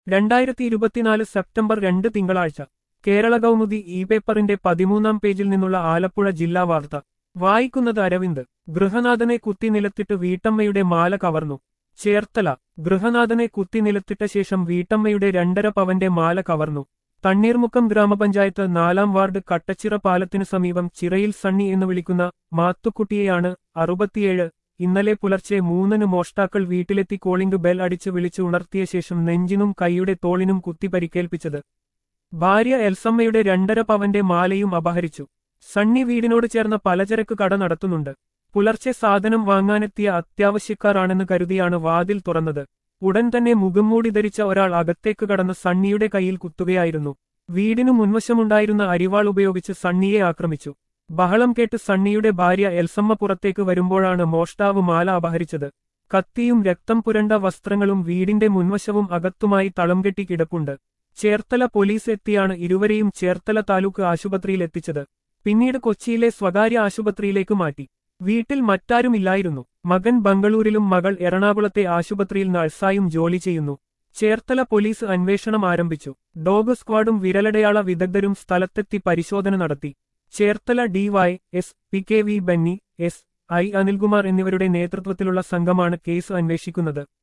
രണ്ടായിരത്തി ഇരുപത്തിനാല് സെപ്റ്റംബർ രണ്ട് തിങ്കളാഴ്ച കേരള കൗമുദി ഇ പേപ്പറിന്റെ പതിമൂന്നാം പേജിൽ നിന്നുള്ള ആലപ്പുഴ ജില്ലാ വാർത്ത വായിക്കുന്നത് അരവിന്ദ് ഗൃഹനാഥനെ കുത്തി നിലത്തിട്ട് വീട്ടമ്മയുടെ മാല കവർന്നു ചേർത്തല ഗൃഹനാഥനെ കുത്തി നിലത്തിട്ട ശേഷം വീട്ടമ്മയുടെ രണ്ടര പവന്റെ മാല കവർന്നു തണ്ണീർമുക്കം ഗ്രാമപഞ്ചായത്ത് നാലാം വാർഡ് കട്ടച്ചിറ പാലത്തിനു സമീപം ചിറയിൽ സണ്ണി എന്ന് വിളിക്കുന്ന മാത്തുക്കുട്ടിയെയാണ് അറുപത്തിയേഴ് ഇന്നലെ പുലർച്ചെ മൂന്നിന് മോഷ്ടാക്കൾ വീട്ടിലെത്തി കോളിംഗ് ബെൽ അടിച്ച് വിളിച്ച് ഉണർത്തിയ ശേഷം നെഞ്ചിനും കൈയുടെ തോളിനും കുത്തി പരിക്കേൽപ്പിച്ചത് ഭാര്യ എൽസമ്മയുടെ രണ്ടര പവന്റെ മാലയും അപഹരിച്ചു സണ്ണി വീടിനോട് ചേർന്ന പലചരക്ക് കട നടത്തുന്നുണ്ട് പുലർച്ചെ സാധനം വാങ്ങാനെത്തിയ അത്യാവശ്യക്കാരാണെന്ന് കരുതിയാണ് വാതിൽ തുറന്നത് ഉടൻ തന്നെ മുഖംമൂടി ധരിച്ച ഒരാൾ അകത്തേക്ക് കടന്ന് സണ്ണിയുടെ കയ്യിൽ കുത്തുകയായിരുന്നു വീടിനു മുൻവശമുണ്ടായിരുന്ന അരിവാൾ ഉപയോഗിച്ച് സണ്ണിയെ ആക്രമിച്ചു ബഹളം കേട്ട് സണ്ണിയുടെ ഭാര്യ എൽസമ്മ പുറത്തേക്ക് വരുമ്പോഴാണ് മോഷ്ടാവ് മാല അപഹരിച്ചത് കത്തിയും രക്തം പുരണ്ട വസ്ത്രങ്ങളും വീടിന്റെ മുൻവശവും അകത്തുമായി തളംകെട്ടി കിടപ്പുണ്ട് ചേർത്തല പോലീസ് എത്തിയാണ് ഇരുവരെയും ചേർത്തല താലൂക്ക് ആശുപത്രിയിൽ എത്തിച്ചത് പിന്നീട് കൊച്ചിയിലെ സ്വകാര്യ ആശുപത്രിയിലേക്ക് മാറ്റി വീട്ടിൽ മറ്റാരുമില്ലായിരുന്നു മകൻ ബംഗളൂരിലും മകൾ എറണാകുളത്തെ ആശുപത്രിയിൽ നഴ്സായും ജോലി ചെയ്യുന്നു ചേർത്തല പോലീസ് അന്വേഷണം ആരംഭിച്ചു ഡോഗ് സ്ക്വാഡും വിരലടയാള വിദഗ്ധരും സ്ഥലത്തെത്തി പരിശോധന നടത്തി Cherthala DY S P K V Benny S I Anilkumar എന്നിവരുടെ നേതൃത്വത്തിലുള്ള സംഘമാണ് കേസ് അന്വേഷിക്കുന്നത്